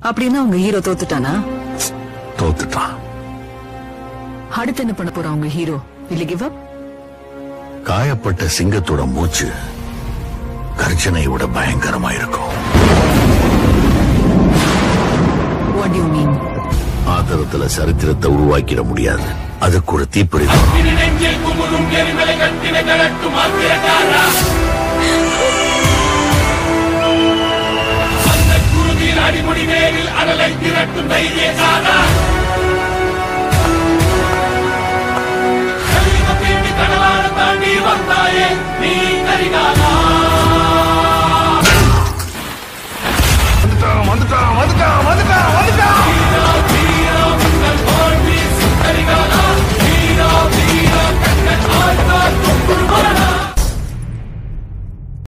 அப்படின்னா உங்க ஹீரோ தோத்துட்டானா தோத்துட்டான் அடுத்து என்ன பண்ண போறா உங்க ஹீரோ இல்ல கிவ் அப் காயப்பட்ட சிங்கத்தோட மூச்சு கர்ஜனையை விட பயங்கரமா இருக்கும் வாட் யூ மீன் ஆத்திரத்துல சரித்திரத்தை உருவாக்கிட முடியாது அதுக்கு ஒரு தீப்பொறி வேணும். நெஞ்சில் குமுறும் எரிமலை கட்டின கலட்டும் ஆத்திரக்காரா அந்த குருதியின் அடிமுடி நேரில் அடலை திரட்டும் தைரியசாரா